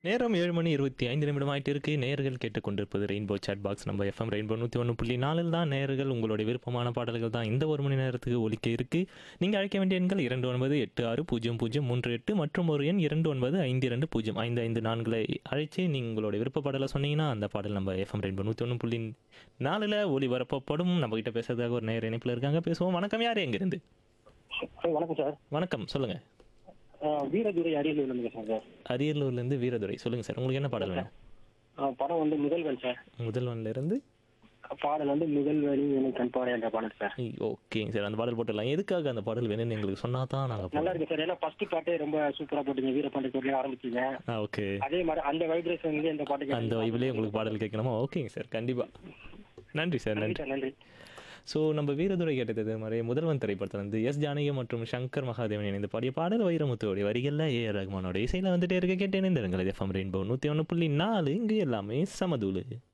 நேரம் ஏழு மணி இருபத்தி ஐந்து நிமிடம் ஆயிட்டு இருக்கு நேர்கள் கேட்டுக்கொண்டிருப்பது ரெயின்போ சாட் பாக்ஸ் நம்ம எஃப்எம் ரெயின்போ நூற்றி ஒன்று புள்ளி நாலில் தான் நேர்கள் உங்களுடைய விருப்பமான பாடல்கள் தான் இந்த ஒரு மணி நேரத்துக்கு ஒலிக்க இருக்கு நீங்கள் அழைக்க வேண்டிய எண்கள் இரண்டு ஒன்பது எட்டு ஆறு பூஜ்ஜியம் பூஜ்ஜியம் மூன்று எட்டு மற்றும் ஒரு எண் இரண்டு ஒன்பது ஐந்து இரண்டு பூஜ்ஜியம் ஐந்து ஐந்து நான்களை அழைச்சி நீங்கள் உங்களுடைய விருப்ப பாடலை சொன்னீங்கன்னா அந்த பாடல் நம்ம எஃப்எம் ரெயின்போ நூற்றி ஒன்று புள்ளி நாலில் ஒளிபரப்பப்படும் நம்ம கிட்ட பேசுறதுக்காக ஒரு நேர இணைப்பில் இருக்காங்க பேசுவோம் வணக்கம் யார் எங்கிருந்து சார் வணக்கம் சார் வணக்கம் சொல்லுங்க ஆஹ் வீரதுரை அரியலூர்ல இருந்து பேசுறேன் சார் அரியலூர்லேருந்து வீரதுரை சொல்லுங்க சார் உங்களுக்கு என்ன பாடல் வேணும் ஆஹ் படம் வந்து முதல்வன் சார் முதல்வன்ல இருந்து பாடல் வந்து முதல்வனி எனக்கு கண்பாறை என்ற பாடல் சார் ஓகேங்க சார் அந்த பாடல் போட்டுடலாம் எதுக்காக அந்த பாடல் வேணும்னு எங்களுக்கு சொன்னா தான் நாங்கள் நல்லா இருக்கு சார் ஏன்னா ஃபர்ஸ்ட் பாட்டே ரொம்ப சூப்பரா போட்டீங்க வீரபாண்டி கோட்லயே ஆரம்பிச்சீங்க ஆ ஓகே அதே மாதிரி அந்த வைப்ரேஷன் வந்து இந்த பாட்டுக்கு அந்த வைபிலே உங்களுக்கு பாடல் கேட்கணுமா ஓகேங்க சார் கண்டிப்பா நன்றி சார் நன்றி நன்றி சார் நன்றி ஸோ நம்ம வீரதுரை கேட்டது மாதிரி முதல்வன் திரைப்படத்தில் வந்து எஸ் ஜானகி மற்றும் சங்கர் மகாதேவன் இணைந்து பாடிய பாடல் வைரமுத்துவோடைய வரிகளில் ஏ ஆர் ரஹ்மானோட இசையில் வந்துட்டே இருக்க கேட்டு இணைந்திருங்கள் எஃப்எம் ரெயின்போ நூற்றி ஒன்று புள்ளி நாலு இங்கு எல்லாமே சமதூளு